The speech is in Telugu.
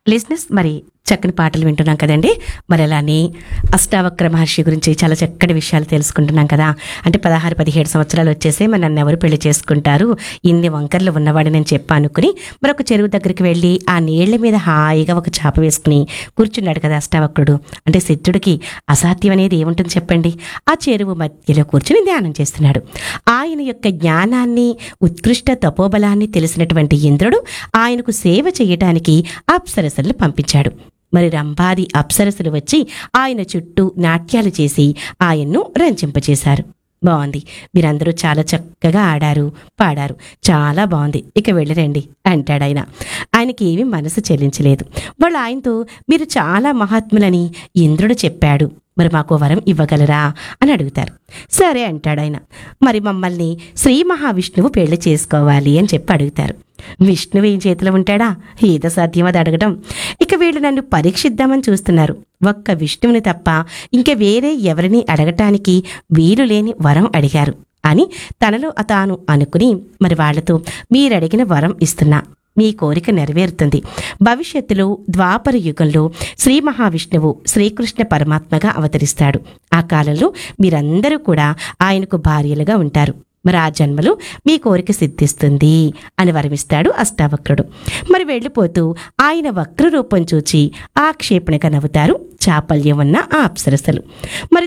లిజినెస్ మరి చక్కని పాటలు వింటున్నాం కదండి మరి అలానే అష్టావక్ర మహర్షి గురించి చాలా చక్కటి విషయాలు తెలుసుకుంటున్నాం కదా అంటే పదహారు పదిహేడు సంవత్సరాలు వచ్చేసి మరి నన్ను ఎవరు పెళ్లి చేసుకుంటారు ఇన్ని వంకర్లు ఉన్నవాడు నేను చెప్పా అనుకుని మరొక చెరువు దగ్గరికి వెళ్ళి ఆ నీళ్ల మీద హాయిగా ఒక చాప వేసుకుని కూర్చున్నాడు కదా అష్టావక్రుడు అంటే సిద్ధుడికి అసాధ్యం అనేది ఏముంటుంది చెప్పండి ఆ చెరువు మధ్యలో కూర్చుని ధ్యానం చేస్తున్నాడు ఆయన యొక్క జ్ఞానాన్ని ఉత్కృష్ట తపోబలాన్ని తెలిసినటువంటి ఇంద్రుడు ఆయనకు సేవ చేయటానికి అప్సరసలు పంపించాడు మరి రంభాది అప్సరసలు వచ్చి ఆయన చుట్టూ నాట్యాలు చేసి ఆయన్ను రంజింపచేశారు బాగుంది మీరందరూ చాలా చక్కగా ఆడారు పాడారు చాలా బాగుంది ఇక వెళ్ళిరండి అంటాడు ఆయన ఆయనకి ఏమీ మనసు చెల్లించలేదు వాళ్ళు ఆయనతో మీరు చాలా మహాత్ములని ఇంద్రుడు చెప్పాడు మరి మాకు వరం ఇవ్వగలరా అని అడుగుతారు సరే అంటాడు ఆయన మరి మమ్మల్ని శ్రీ మహావిష్ణువు పెళ్లి చేసుకోవాలి అని చెప్పి అడుగుతారు విష్ణువు ఏం చేతిలో ఉంటాడా ఏదో సాధ్యం అది అడగడం ఇక వీళ్ళు నన్ను పరీక్షిద్దామని చూస్తున్నారు ఒక్క విష్ణువుని తప్ప ఇంక వేరే ఎవరిని అడగటానికి వీలు లేని వరం అడిగారు అని తనలో తాను అనుకుని మరి వాళ్లతో మీరడిగిన వరం ఇస్తున్నా మీ కోరిక నెరవేరుతుంది భవిష్యత్తులో ద్వాపర యుగంలో శ్రీ మహావిష్ణువు శ్రీకృష్ణ పరమాత్మగా అవతరిస్తాడు ఆ కాలంలో మీరందరూ కూడా ఆయనకు భార్యలుగా ఉంటారు మరి ఆ జన్మలో మీ కోరిక సిద్ధిస్తుంది అని వరమిస్తాడు అష్టావక్రుడు మరి వెళ్ళిపోతూ ఆయన వక్ర రూపం చూచి ఆక్షేపణగా నవ్వుతారు చాపల్యం ఉన్న ఆ అప్సరసలు మరి